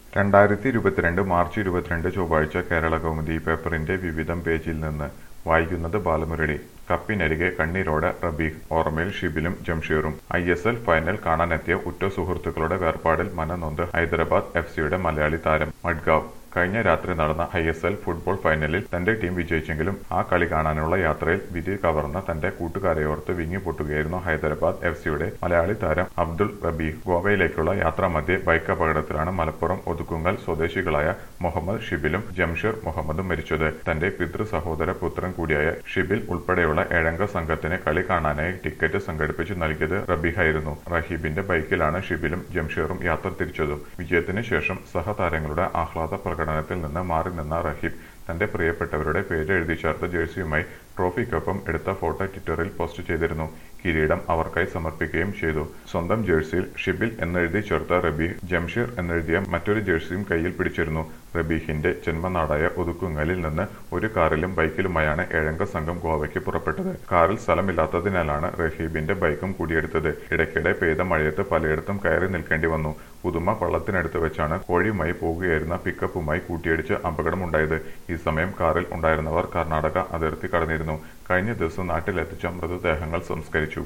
രണ്ടായിരത്തി ഇരുപത്തിരണ്ട് മാർച്ച് ഇരുപത്തിരണ്ട് ചൊവ്വാഴ്ച കേരള കൗമുദി പേപ്പറിന്റെ വിവിധം പേജിൽ നിന്ന് വായിക്കുന്നത് ബാലമുരളി കപ്പിനരികെ കണ്ണീരോടെ റബീഖ് ഓർമ്മയിൽ ഷിബിലും ജംഷീറും ഐ എസ് എൽ ഫൈനൽ കാണാനെത്തിയ ഉറ്റ സുഹൃത്തുക്കളുടെ വേർപാടിൽ മനനൊന്ത് ഹൈദരാബാദ് എഫ് സിയുടെ മലയാളി താരം മഡ്ഗാവ് കഴിഞ്ഞ രാത്രി നടന്ന ഐ എസ് എൽ ഫുട്ബോൾ ഫൈനലിൽ തന്റെ ടീം വിജയിച്ചെങ്കിലും ആ കളി കാണാനുള്ള യാത്രയിൽ വിധി കവർന്ന തന്റെ കൂട്ടുകാരെയോർത്ത് വിങ്ങിപ്പൊട്ടുകയായിരുന്നു ഹൈദരാബാദ് എഫ് സിയുടെ മലയാളി താരം അബ്ദുൾ റബീഖ് ഗോവയിലേക്കുള്ള യാത്രാമധ്യേ ബൈക്ക് അപകടത്തിലാണ് മലപ്പുറം ഒതുക്കുങ്ങൽ സ്വദേശികളായ മുഹമ്മദ് ഷിബിലും ജംഷീർ മുഹമ്മദും മരിച്ചത് തന്റെ പിതൃ സഹോദര പുത്രൻ കൂടിയായ ഷിബിൽ ഉൾപ്പെടെയുള്ള ഏഴംഗ സംഘത്തിന് കളി കാണാനായി ടിക്കറ്റ് സംഘടിപ്പിച്ചു നൽകിയത് റബീഹായിരുന്നു റഹീബിന്റെ ബൈക്കിലാണ് ഷിബിലും ജംഷീറും യാത്ര തിരിച്ചതും വിജയത്തിന് ശേഷം സഹതാരങ്ങളുടെ ആഹ്ലാദ പ്രകടനത്തിൽ നിന്ന് മാറി നിന്ന റഹീബ് തന്റെ പ്രിയപ്പെട്ടവരുടെ പേര് എഴുതി ചേർത്ത ജേഴ്സിയുമായി ട്രോഫിക്കൊപ്പം എടുത്ത ഫോട്ടോ ട്വിറ്ററിൽ പോസ്റ്റ് ചെയ്തിരുന്നു കിരീടം അവർക്കായി സമർപ്പിക്കുകയും ചെയ്തു സ്വന്തം ജേഴ്സിയിൽ ഷിബിൽ എന്നെഴുതി ചേർത്ത റബീഹ് ജംഷീർ എന്നെഴുതിയ മറ്റൊരു ജേഴ്സിയും കയ്യിൽ പിടിച്ചിരുന്നു റബീഹിന്റെ ജന്മനാടായ ഒതുക്കുങ്ങലിൽ നിന്ന് ഒരു കാറിലും ബൈക്കിലുമായാണ് ഏഴംഗ സംഘം ഗോവയ്ക്ക് പുറപ്പെട്ടത് കാറിൽ സ്ഥലമില്ലാത്തതിനാലാണ് റഹീബിന്റെ ബൈക്കും കൂടിയെടുത്തത് ഇടയ്ക്കിടെ പെയ്ത മഴയത്ത് പലയിടത്തും കയറി നിൽക്കേണ്ടി വന്നു പുതുമ പള്ളത്തിനടുത്ത് വെച്ചാണ് കോഴിയുമായി പോകുകയായിരുന്ന പിക്കപ്പുമായി കൂട്ടിയിടിച്ച് അപകടമുണ്ടായത് ഈ സമയം കാറിൽ ഉണ്ടായിരുന്നവർ കർണാടക അതിർത്തി കടന്നിരുന്നു കഴിഞ്ഞ ദിവസം നാട്ടിലെത്തിച്ച മൃതദേഹങ്ങൾ സംസ്കരിച്ചു